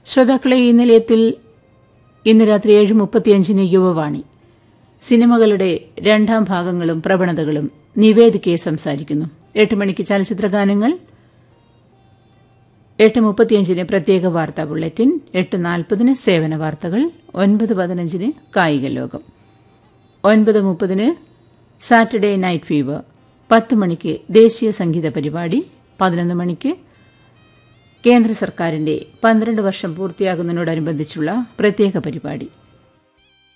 ശ്രോതാക്കളെ ഈ നിലയത്തിൽ ഇന്ന് രാത്രി ഏഴ് മുപ്പത്തിയഞ്ചിന് യുവവാണി സിനിമകളുടെ രണ്ടാം ഭാഗങ്ങളും പ്രവണതകളും നിവേദികയെ സംസാരിക്കുന്നു എട്ട് മണിക്ക് ചലച്ചിത്ര ഗാനങ്ങൾ എട്ട് മുപ്പത്തിയഞ്ചിന് പ്രത്യേക വാർത്താ ബുള്ളറ്റിൻ എട്ട് നാൽപ്പതിന് സേവന വാർത്തകൾ ഒൻപത് പതിനഞ്ചിന് കായിക ലോകം ഒൻപത് മുപ്പതിന് സാറ്റർഡേ നൈറ്റ് ഫീവർ പത്ത് മണിക്ക് ദേശീയ സംഗീത പരിപാടി പതിനൊന്ന് മണിക്ക് കേന്ദ്ര സർക്കാരിന്റെ പന്ത്രണ്ട് വർഷം പൂർത്തിയാകുന്നതിനോടനുബന്ധിച്ചുള്ള പ്രത്യേക പരിപാടി